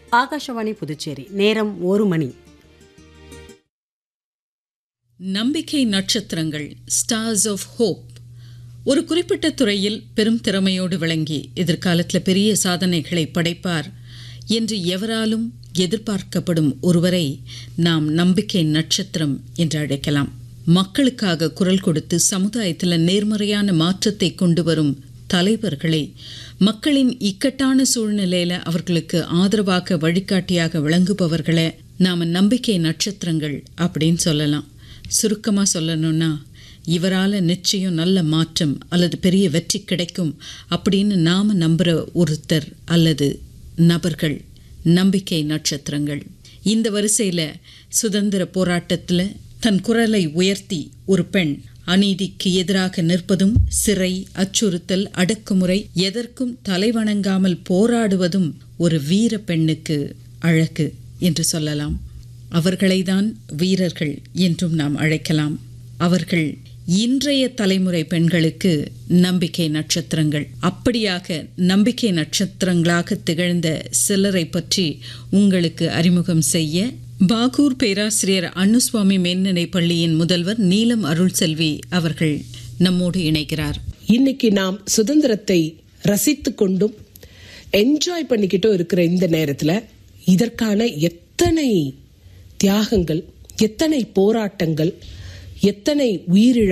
ஆகாஷவாணி புதுச்சேரி நேரம் ஒரு மணி நம்பிக்கை நட்சத்திரங்கள் ஸ்டார்ஸ் ஆஃப் ஹோப் ஒரு குறிப்பிட்ட துறையில் பெரும் திறமையோடு விளங்கி எதிர்காலத்தில் பெரிய சாதனைகளை படைப்பார் என்று எவராலும் எதிர்பார்க்கப்படும் ஒருவரை நாம் நம்பிக்கை நட்சத்திரம் என்று அழைக்கலாம் மக்களுக்காக குரல் கொடுத்து சமுதாயத்தில் நேர்மறையான மாற்றத்தை கொண்டு வரும் தலைவர்களை மக்களின் இக்கட்டான சூழ்நிலையில அவர்களுக்கு ஆதரவாக வழிகாட்டியாக விளங்குபவர்களை நாம நம்பிக்கை நட்சத்திரங்கள் அப்படின்னு சொல்லலாம் சுருக்கமா சொல்லணும்னா இவரால் நிச்சயம் நல்ல மாற்றம் அல்லது பெரிய வெற்றி கிடைக்கும் அப்படின்னு நாம நம்புற ஒருத்தர் அல்லது நபர்கள் நம்பிக்கை நட்சத்திரங்கள் இந்த வரிசையில் சுதந்திர போராட்டத்தில் தன் குரலை உயர்த்தி ஒரு பெண் அநீதிக்கு எதிராக நிற்பதும் சிறை அச்சுறுத்தல் அடக்குமுறை எதற்கும் தலைவணங்காமல் போராடுவதும் ஒரு வீர பெண்ணுக்கு அழகு என்று சொல்லலாம் அவர்களைதான் வீரர்கள் என்றும் நாம் அழைக்கலாம் அவர்கள் இன்றைய தலைமுறை பெண்களுக்கு நம்பிக்கை நட்சத்திரங்கள் அப்படியாக நம்பிக்கை நட்சத்திரங்களாக திகழ்ந்த சிலரை பற்றி உங்களுக்கு அறிமுகம் செய்ய பாகூர் பேராசிரியர் அன்னுசுவாமி மேல்நிலை பள்ளியின் முதல்வர் நீலம் அருள் செல்வி அவர்கள் நம்மோடு இணைகிறார் இன்னைக்கு நாம் சுதந்திரத்தை ரசித்து கொண்டும் என்ஜாய் பண்ணிக்கிட்டும் இருக்கிற இந்த நேரத்துல இதற்கான எத்தனை தியாகங்கள் எத்தனை போராட்டங்கள் எத்தனை உயிரிழ